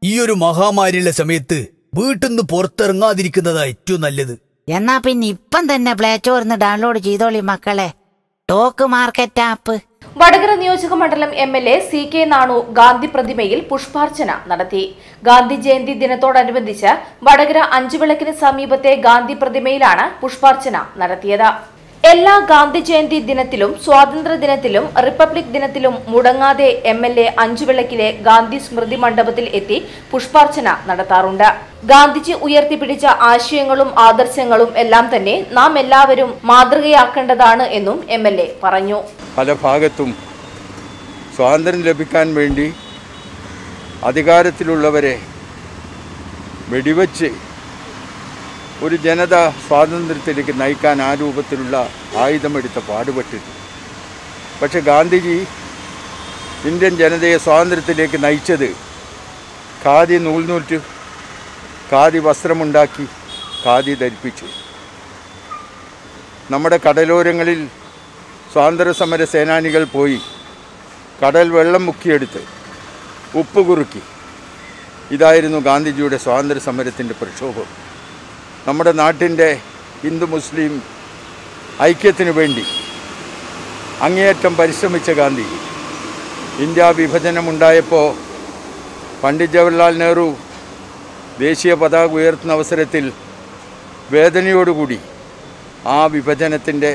ഈ ഒരു മഹാമാരിയുള്ള സമയത്ത് വീട്ടിൽ നിന്ന് പുറത്തിറങ്ങാതിരിക്കുന്നതാ ഏറ്റവും നല്ലത് എന്നാ പിന്നെ ഇപ്പം തന്നെ പ്ലേ സ്റ്റോറിന്ന് ഡൗൺലോഡ് ചെയ്തോളി മക്കളെ ടോക്ക് മാർക്കറ്റ് ആപ്പ് വടകര നിയോജക മണ്ഡലം M L A C K Nanu Gandhi പ്രതിമയിൽ പുഷ്പാർച്ചന നടത്തി ഗാന്ധി ജയന്തി ദിനത്തോടനുബന്ധിച്ച് വടകര അഞ്ചുവിളക്കിന് സമീപത്തെ ഗാന്ധി പ്രതിമയിലാണ് പുഷ്പാർച്ചന നടത്തിയത് എല്ലാ ഗാന്ധി ജയന്തി ദിനത്തിലും സ്വാതന്ത്ര്യ ദിനത്തിലും റിപ്പബ്ലിക് ദിനത്തിലും മുടങ്ങാതെ എം എൽ എ അഞ്ചുവിളക്കിലെ ഗാന്ധി സ്മൃതി മണ്ഡപത്തിൽ എത്തി പുഷ്പാർച്ചന നടത്താറുണ്ട് ഗാന്ധിജി ഉയർത്തിപ്പിടിച്ച ആശയങ്ങളും ആദർശങ്ങളും എല്ലാം തന്നെ നാം എല്ലാവരും മാതൃകയാക്കേണ്ടതാണ് എന്നും എം എൽ എ പറഞ്ഞു പല ഭാഗത്തും സ്വാതന്ത്ര്യം ലഭിക്കാൻ വേണ്ടി അധികാരത്തിലുള്ളവരെ വെടിവെച്ച് ഒരു ജനത സ്വാതന്ത്ര്യത്തിലേക്ക് നയിക്കാൻ ആ രൂപത്തിലുള്ള ആയുധമെടുത്ത പാടുപെട്ടിരുന്നു പക്ഷെ ഗാന്ധിജി ഇന്ത്യൻ ജനതയെ സ്വാതന്ത്ര്യത്തിലേക്ക് നയിച്ചത് ഖാദി നൂൽനൂറ്റ് ഖാദി വസ്ത്രമുണ്ടാക്കി ഖാദി ധരിപ്പിച്ചു നമ്മുടെ കടലോരങ്ങളിൽ സ്വാതന്ത്ര്യ സമര സേനാനികൾ പോയി കടൽ വെള്ളം മുക്കിയെടുത്ത് ഉപ്പ് കുറുക്കി ഇതായിരുന്നു ഗാന്ധിജിയുടെ സ്വാതന്ത്ര്യ സമരത്തിൻ്റെ പ്രക്ഷോഭം നമ്മുടെ നാട്ടിൻ്റെ ഹിന്ദു മുസ്ലിം ഐക്യത്തിനു വേണ്ടി അങ്ങേയറ്റം പരിശ്രമിച്ച ഗാന്ധി ഇന്ത്യ വിഭജനമുണ്ടായപ്പോൾ പണ്ഡിറ്റ് ജവഹർലാൽ നെഹ്റു ദേശീയ പതാക ഉയർത്തുന്ന അവസരത്തിൽ വേദനയോടുകൂടി ആ വിഭജനത്തിൻ്റെ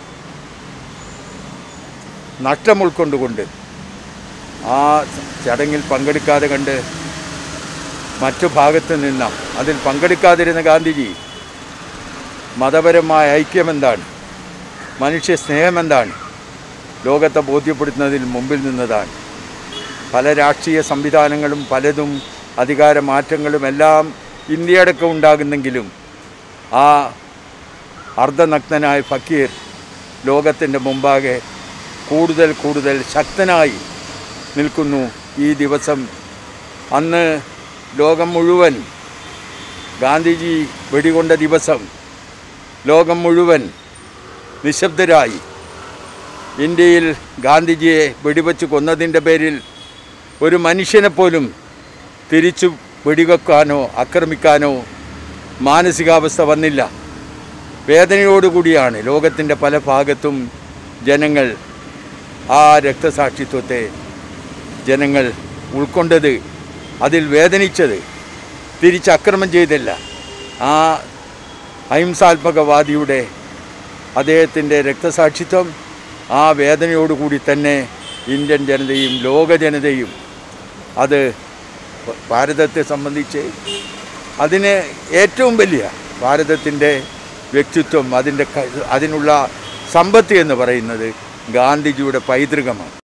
നഷ്ടം ഉൾക്കൊണ്ടുകൊണ്ട് ആ ചടങ്ങിൽ പങ്കെടുക്കാതെ കണ്ട് മറ്റു ഭാഗത്ത് നിന്ന അതിൽ പങ്കെടുക്കാതിരുന്ന ഗാന്ധിജി മതപരമായ ഐക്യമെന്താണ് മനുഷ്യ സ്നേഹമെന്താണ് ലോകത്തെ ബോധ്യപ്പെടുത്തുന്നതിൽ മുമ്പിൽ നിന്നതാണ് പല രാഷ്ട്രീയ സംവിധാനങ്ങളും പലതും അധികാര മാറ്റങ്ങളും എല്ലാം ഇന്ത്യയടക്കം ഉണ്ടാകുന്നെങ്കിലും ആ അർദ്ധനഗ്നനായ ഫക്കീർ ലോകത്തിൻ്റെ മുമ്പാകെ കൂടുതൽ കൂടുതൽ ശക്തനായി നിൽക്കുന്നു ഈ ദിവസം അന്ന് ലോകം മുഴുവൻ ഗാന്ധിജി വെടികൊണ്ട ദിവസം ലോകം മുഴുവൻ നിശബ്ദരായി ഇന്ത്യയിൽ ഗാന്ധിജിയെ വെടിവെച്ച് കൊന്നതിൻ്റെ പേരിൽ ഒരു മനുഷ്യനെ പോലും തിരിച്ചു വെടിവെക്കാനോ ആക്രമിക്കാനോ മാനസികാവസ്ഥ വന്നില്ല വേദനയോടുകൂടിയാണ് ലോകത്തിൻ്റെ പല ഭാഗത്തും ജനങ്ങൾ ആ രക്തസാക്ഷിത്വത്തെ ജനങ്ങൾ ഉൾക്കൊണ്ടത് അതിൽ വേദനിച്ചത് തിരിച്ചക്രമം ചെയ്തില്ല ആ അഹിംസാത്മകവാദിയുടെ അദ്ദേഹത്തിൻ്റെ രക്തസാക്ഷിത്വം ആ വേദനയോടുകൂടി തന്നെ ഇന്ത്യൻ ജനതയും ലോക ജനതയും അത് ഭാരതത്തെ സംബന്ധിച്ച് അതിന് ഏറ്റവും വലിയ ഭാരതത്തിൻ്റെ വ്യക്തിത്വം അതിൻ്റെ ക- അതിനുള്ള സമ്പത്ത് എന്ന് പറയുന്നത് ഗാന്ധിജിയുടെ പൈതൃകമാണ്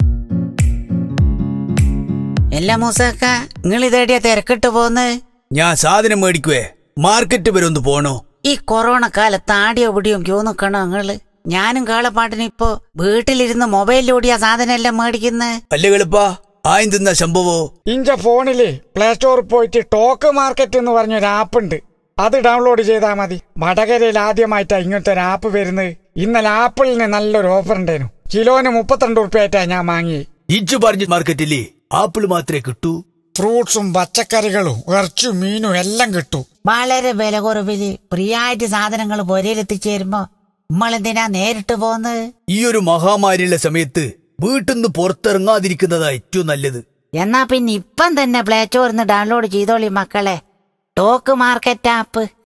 എല്ലാ മൂസക്ക നിങ്ങൾ ഇതേടിയ തിരക്കിട്ട് പോന്ന് ഞാൻ സാധനം മേടിക്കുവേ മാർക്കറ്റ് വരെ ഒന്ന് പോണോ ഈ കൊറോണ കാലത്ത് ആടിയോ പിടിയോ ക്യൂ നിക്കണോ നിങ്ങള് ഞാനും കാളപ്പാട്ടിന് ഇപ്പോ വീട്ടിലിരുന്ന് മൊബൈലിലൂടിയ സാധനം എല്ലാം മേടിക്കുന്നത് അല്ലേ എളുപ്പാ ആയും തിന്ന സംഭവോ ഇഞ്ച ഫോണില് പ്ലേ സ്റ്റോറിൽ പോയിട്ട് ടോക്ക് മാർക്കറ്റ് എന്ന് പറഞ്ഞൊരു ആപ്പ് ഉണ്ട് അത് ഡൗൺലോഡ് ചെയ്താൽ മതി വടകരയിൽ ആദ്യമായിട്ടാണ് ഇങ്ങനത്തെ ഒരു ആപ്പ് വരുന്നത് ഇന്നലെ ആപ്പിളിന് നല്ലൊരു ഓഫർ ഉണ്ടായിരുന്നു കിലോന് മുപ്പത്തിരണ്ട് ഉറുപ്പ്യായിട്ടാ ഞാൻ വാങ്ങി ഇജ്ജ് പറഞ്ഞ മാർക്കറ്റില്ലേ ആപ്പിൾ മാത്രമേ കിട്ടൂ ഫ്രൂട്ട്സും പച്ചക്കറികളും ഇറച്ചും മീനും എല്ലാം കിട്ടും വളരെ വില കുറവില് ഫ്രീയായിട്ട് സാധനങ്ങൾ പൊരയിലെത്തിച്ചേരുമ്പോ നമ്മളെന്തിനാ നേരിട്ട് പോന്ന് ഈ ഒരു മഹാമാരിയുള്ള സമയത്ത് വീട്ടിൽ നിന്ന് പുറത്തിറങ്ങാതിരിക്കുന്നതാ ഏറ്റവും നല്ലത് എന്നാ പിന്നെ ഇപ്പം തന്നെ പ്ലേ സ്റ്റോറിന്ന് ഡൗൺലോഡ് ചെയ്തോളി മക്കളെ ടോക്ക് മാർക്കറ്റ് ആപ്പ്